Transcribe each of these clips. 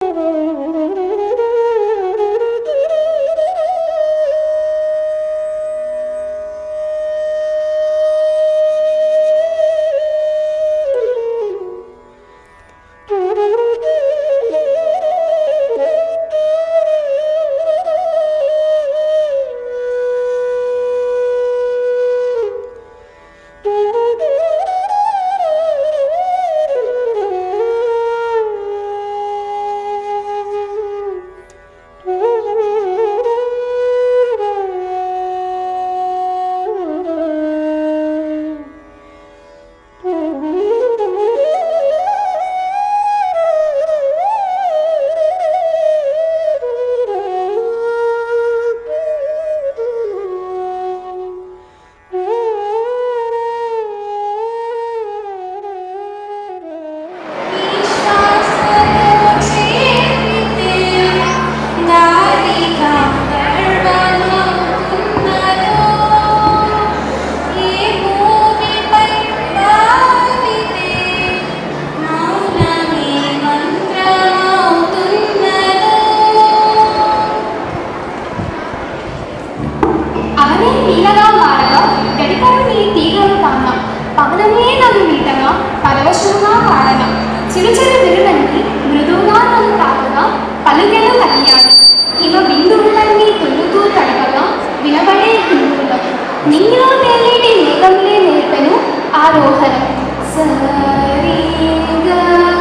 అవనే నీలగా మారగా గడిపడు నీ తీగలు తాన పవనమే నన్ను వీటగా పరవశంగా వాడన చిరుచిరు విరులంటి మృదువుగా నన్ను తాకగా పలుకెల కళ్యాణం ఇవ బిందువులన్నీ తుల్లుతూ తడపగా వినబడే హిందువుల నీలో తేలేటి మేఘములే నేర్పెను ఆరోహణం సరి గ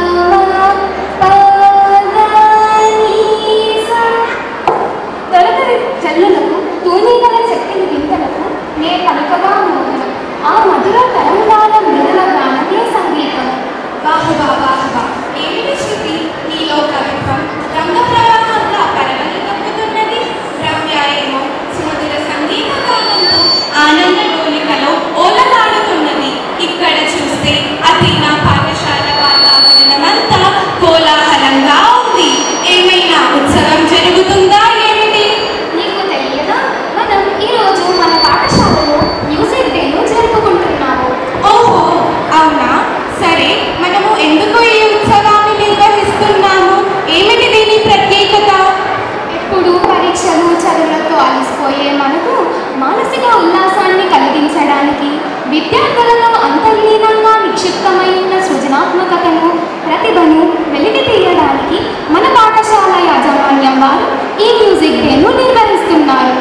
మ ప ద ని స తొలకరి జల్లులకు తూనీగల చెక్కిలి వింతలకు నే పలుకగా మోహనం ఆ మధుర తరంగాల మృదుల గానమే సంగీతం వాహ వాహ వాహ ఏమిటి శృతి నీలో కవిత్వం రంగ ప్రవాహంగా పరవలి కప్పుతున్నది రమ్య ఏమో సుమధుర సంగీత గానంతో ఆనంద డోలికలో ఓలలాడుతున్నది ఇక్కడ చూస్తే అతి నా పాఠశాల వాతావరణమంతా కోలాహలంగా ఉంది ఏమైనా ఉత్సవం జరుగుతుందా ఏమిటి నీకు తెలియదా మనం ఈరోజు మన పాఠశాలలో మ్యూజిక్ డేను జరుపుకుంటున్నాము ఓహో అవునా సరే మనము ఎందుకు ఈ ఉత్సవాన్ని నిర్వహిస్తున్నాము ఏమిటి దీని ప్రత్యేకత ఎప్పుడు పరీక్షలు చదువులతో అలసిపోయే మనకు మానసిక ఉల్లాసాన్ని కలిగించడానికి విద్యార్థులలో అంతర్లీనంగా నిక్షిప్తమై ఉన్న సృజనాత్మకతను ప్రతిభను వెలికి తీయడానికి మన పాఠశాల యాజమాన్యం వారు ఈ మ్యూజిక్ డేను నిర్వహిస్తున్నారు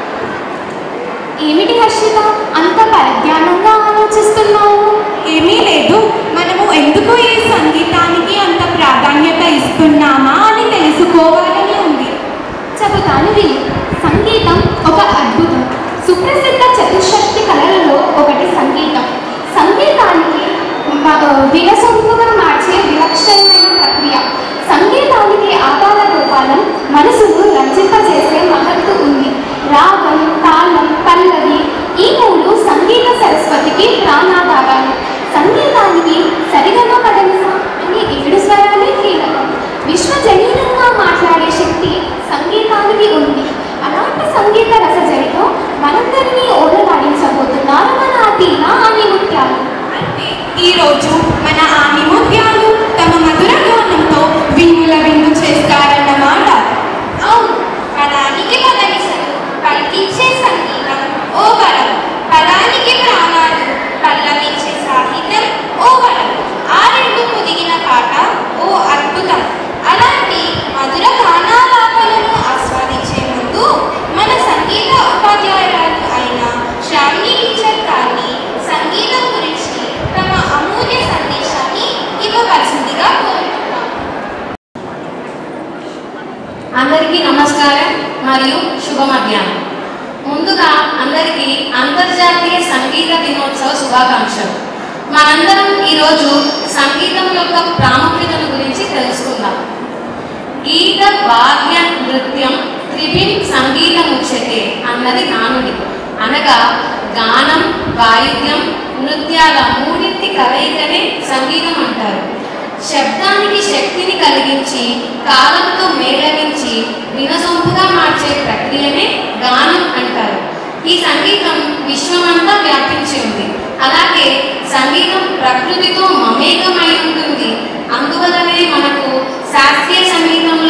ఏమిటి హర్షిత అంత పరధ్యానంగా ఆలోచిస్తున్నావు ఏమీ లేదు మనము ఎందుకు ఈ సంగీతానికి అంత ప్రాధాన్యత ఇస్తున్నామా అని తెలుసుకోవాలని ఉంది చెబుతాను విని సంగీతం ఒక అద్భుతం సుప్రసిద్ధ చతుషష్టి కళలలో ఒకటి సంగీతం సంగీతానికి మ- వినసొంపుగా మార్చే విలక్షణమైన ప్రక్రియ సంగీతానికి ఆధార రూపాలం మనసును రంజింపజేసే మహత్తు ఉంది రాగం తాళం పల్లవి ఈ మూడు సంగీత సరస్వతికి ప్రాణాధారాలు సంగీతానికి సరిగమ పదనిస అనే ఏడు స్వరాలే కీలకం విశ్వజనీనంగా మాట్లాడే శక్తి సంగీతానికి ఉంది అలాంటి సంగీత రసజరితో మనందరినీ ఓడలాడించబోతున్నారు మన అతీన అని ముత్యాలు అంటే ఈరోజు మన ఆనిముత్యాలు తమ మధుర గానంతో విన్నుల విందు చేస్తారన్నమాట అవును పదానికి పదనిసలు పలికించే సంగీతం ఓ వరం పదానికి ప్రాణాలు పల్లవించే సాహిత్యం ఓ వరం ఆ రెండు పొదిగిన పాట ఓ అద్భుతం అలాంటి మధుర గానాలాపనను ఆస్వాదించే ముందు మన సంగీత ఉపాధ్యాయురాలు అయిన శ్రావణి టీచర్ గారిని సంగీతం గురించి తమ అమూల్య సందేశాన్ని ఇవ్వవలసిందిగా కోరుతున్నాం అందరికీ నమస్కారం మరియు శుభ మధ్యాహ్నం ముందుగా అందరికీ అంతర్జాతీయ సంగీత దినోత్సవ శుభాకాంక్షలు మనందరం ఈరోజు సంగీతం యొక్క ప్రాముఖ్యతను గురించి తెలుసుకుందాం గీత వాద్య నృత్యం త్రిభిన్ సంగీతం ఉచ్యతే అన్నది నానుడి అనగా గానం వాయిద్యం నృత్యాల మూడింటి కలయికనే సంగీతం అంటారు శబ్దానికి శక్తిని కలిగించి కాలంతో మేళవించి వినసొంపుగా మార్చే ప్రక్రియనే గానం అంటారు ఈ సంగీతం విశ్వమంతా వ్యాపించి ఉంది అలాగే సంగీతం ప్రకృతితో మమేకమై ఉంటుంది అందువలనే మనకు శాస్త్రీయ సంగీతం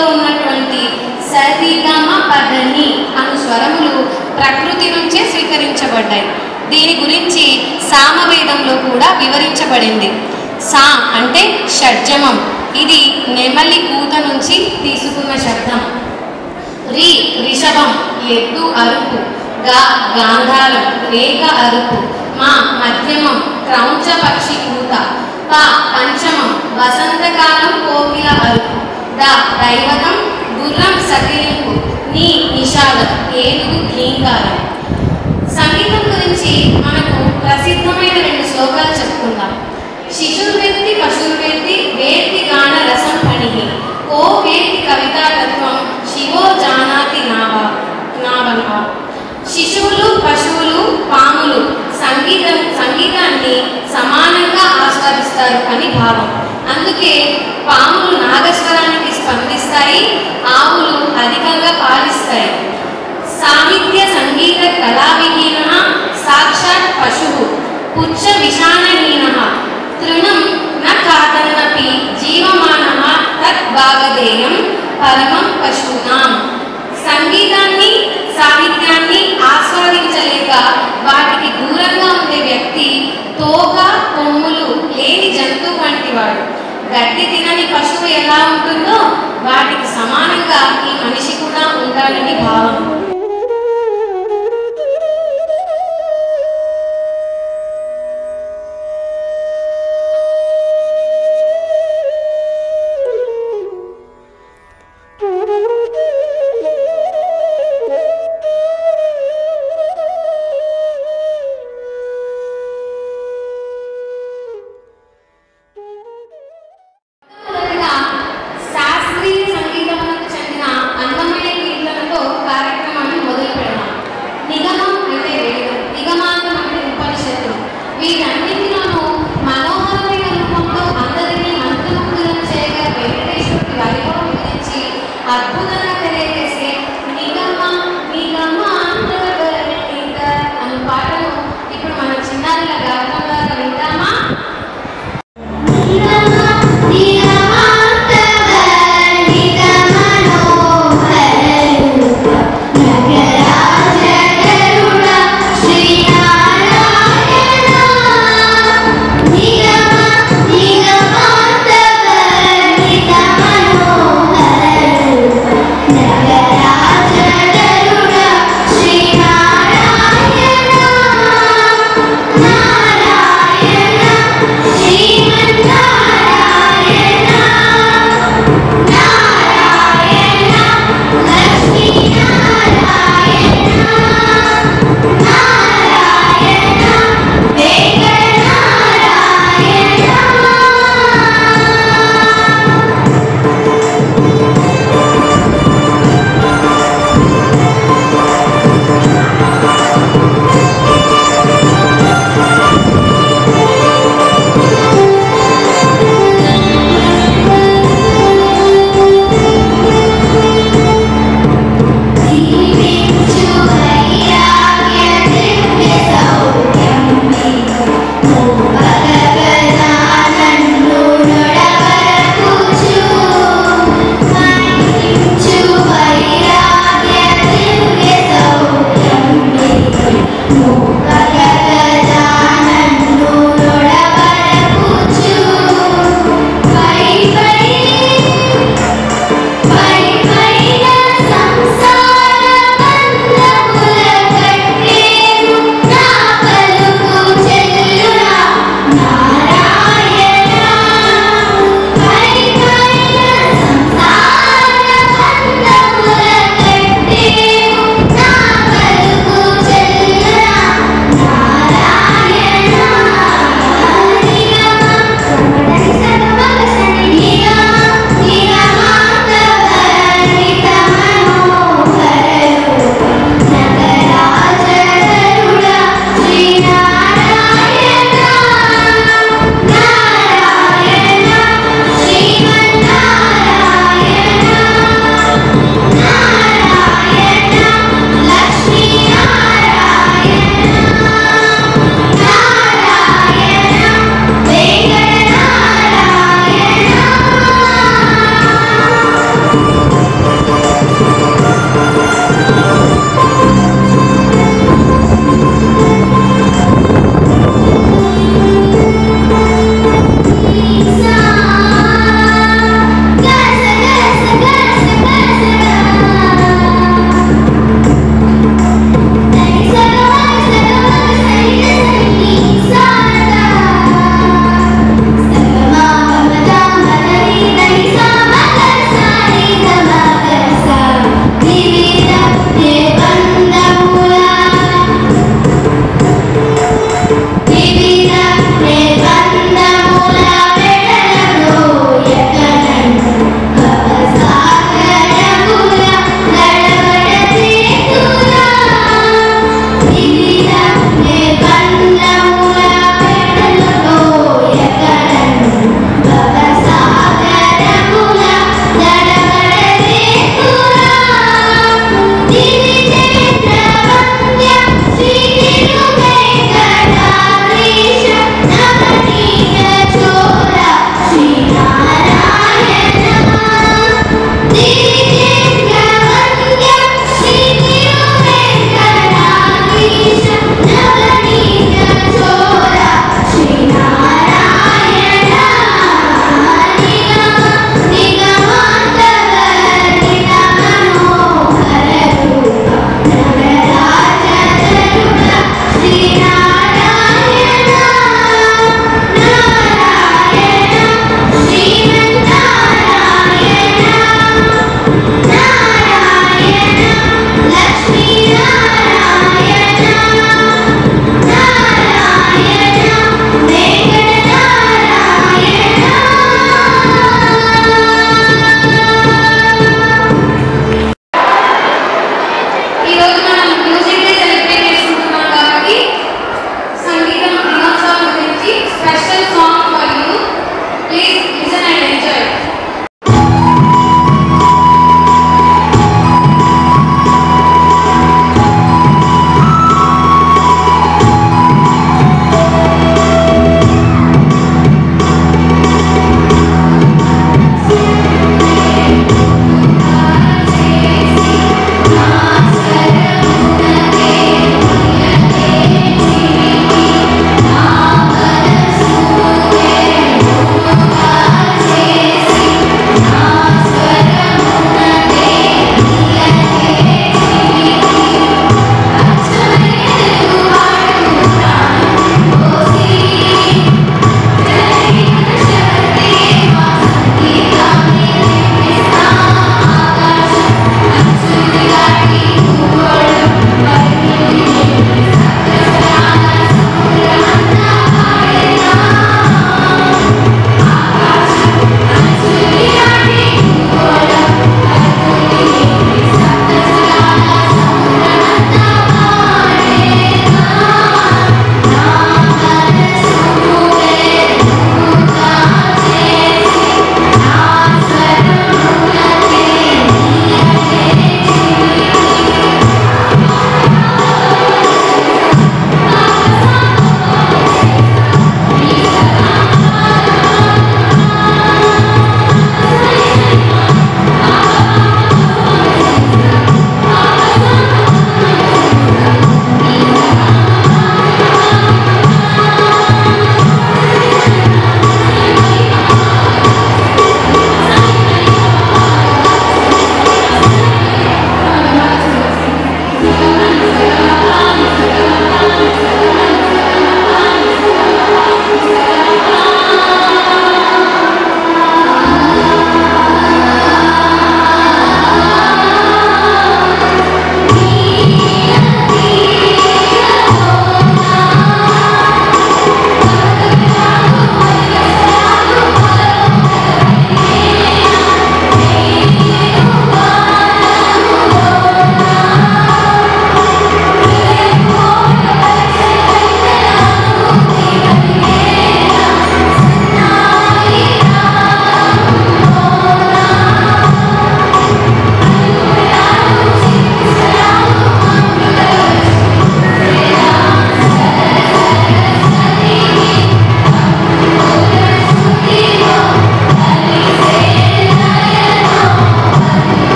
ప్రకృతి నుంచే స్వీకరించబడ్డాయి దీని గురించి సామవేదంలో కూడా వివరించబడింది సా అంటే షడ్జమం ఇది నెమలి కూత నుంచి తీసుకున్న శబ్దం రి రిషభం ఎద్దు అరుపు గా గాంధారం రేఖ అరుపు మా మధ్యమం క్రౌంచ పక్షి కూత ప పంచమం వసంతకాలం కోకిల అరుపు ద దైవతం గుర్రం సకిలింపు నీ నిషాదం ఏనుగు ఘీంకారం సంగీతం గురించి మనకు ప్రసిద్ధమైన రెండు శ్లోకాలు చెప్పుకుందాం శిశుర్వేత్తి పశుర్వేత్తి వేత్తి గాన రసం పణిహి కో వేత్తి కవితాతత్వం శివో జానాతి నావా నావనవా శిశువులు పశువులు పాములు సంగీతం సంగీతాన్ని సమానంగా ఆస్వాదిస్తారు అని భావం అందుకే పాములు నాగస్వరానికి స్పందిస్తాయి ఆవులు అధికంగా పాలిస్తాయి సాహిత్య సంగీత కళావిహీన సాక్షాత్ పశువు పుచ్చ విషాణహీన తృణం న కాదన్నపి జీవమాన తత్ భాగధేయం పరమం పశూనాం సంగీతాన్ని సాహిత్యాన్ని ఆస్వాదించలేక వాటికి దూరంగా ఉండే వ్యక్తి తోక కొమ్ములు లేని జంతువు వంటివాడు గడ్డి తినని పశువు ఎలా ఉంటుందో వాటికి సమానంగా ఈ మనిషి కూడా ఉంటాడని భావం మొదటగా శాస్త్రీయ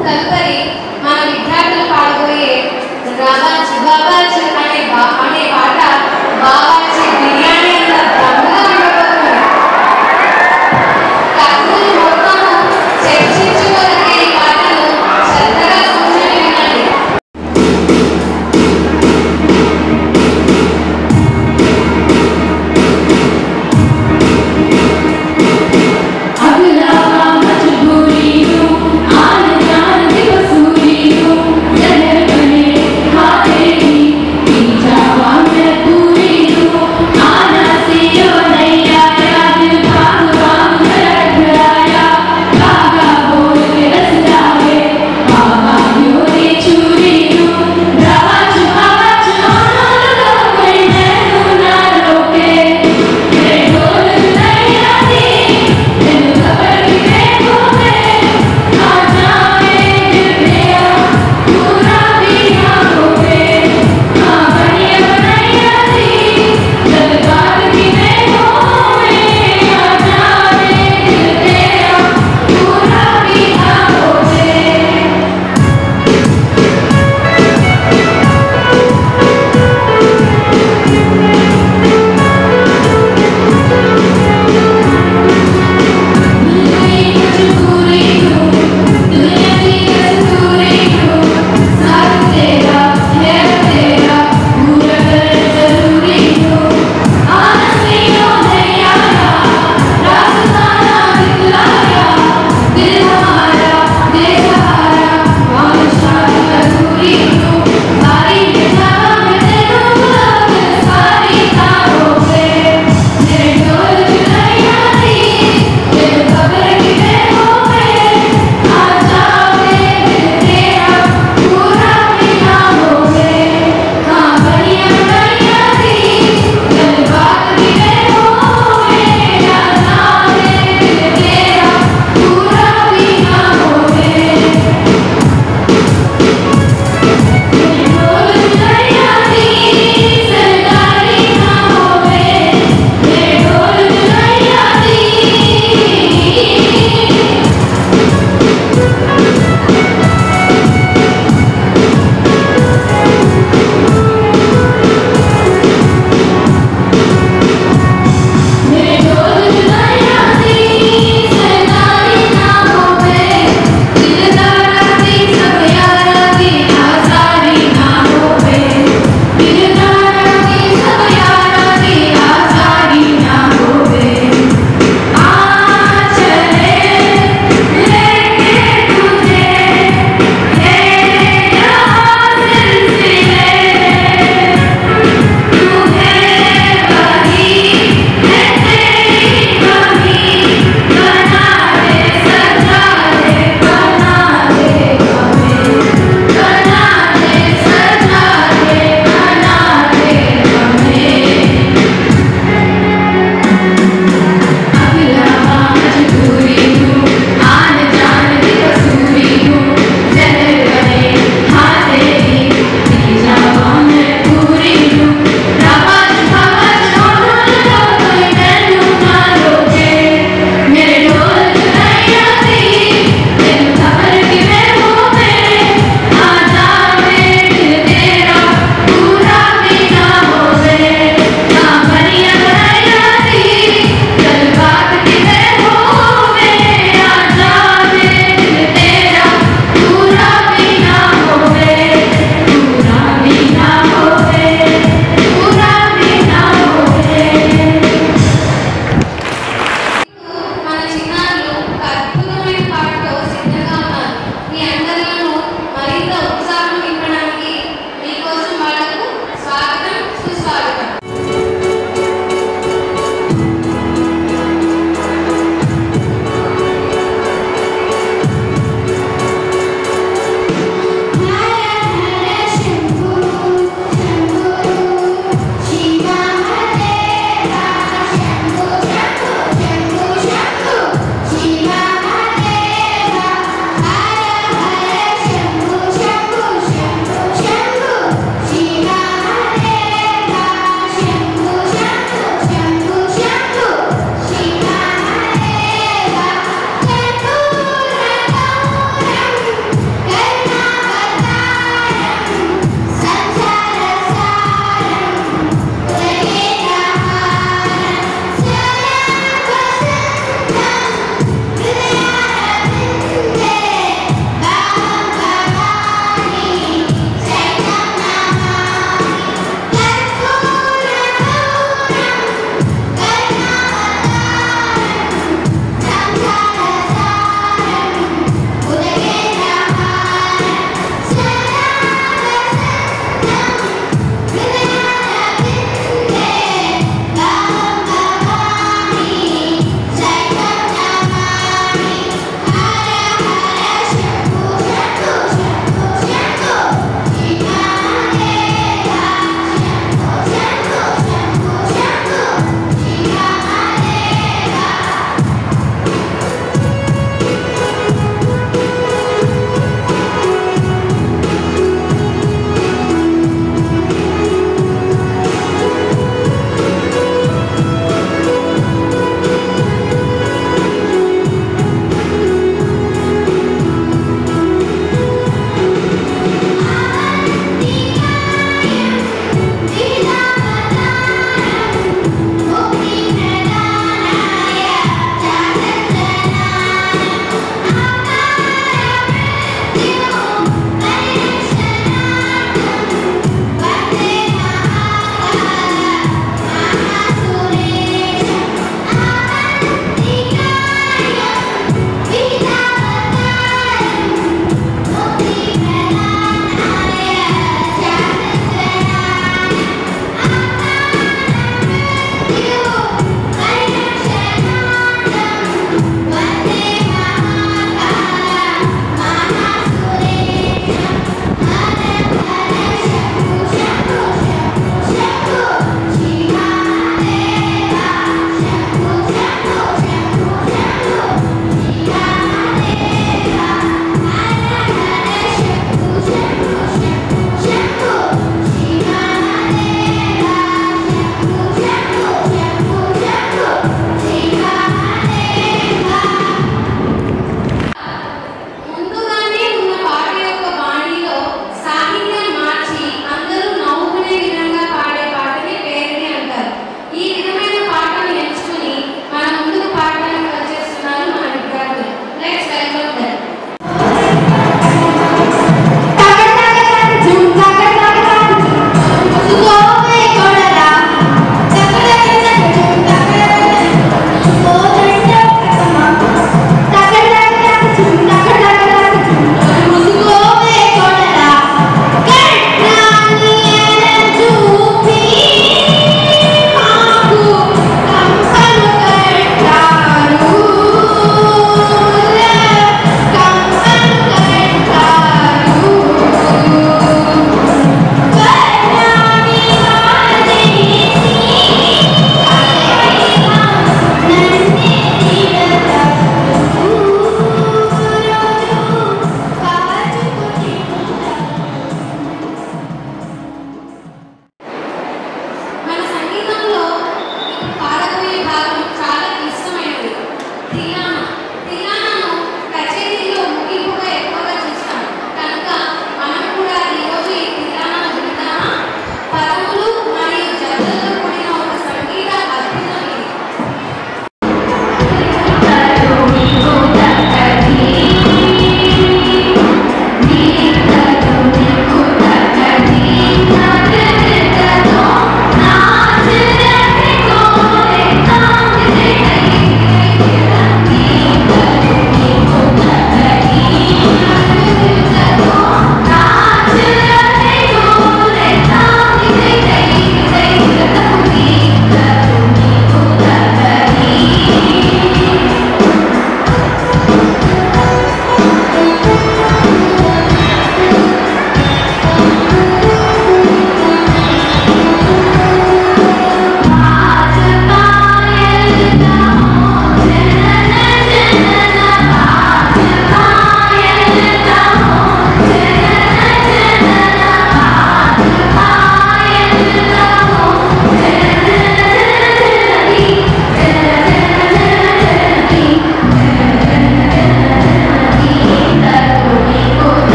తదుపరి మన విద్యార్థులు పాడబోయే రవాజ్ బాబాజ్ అనే బా అనే పాట బాబాజ్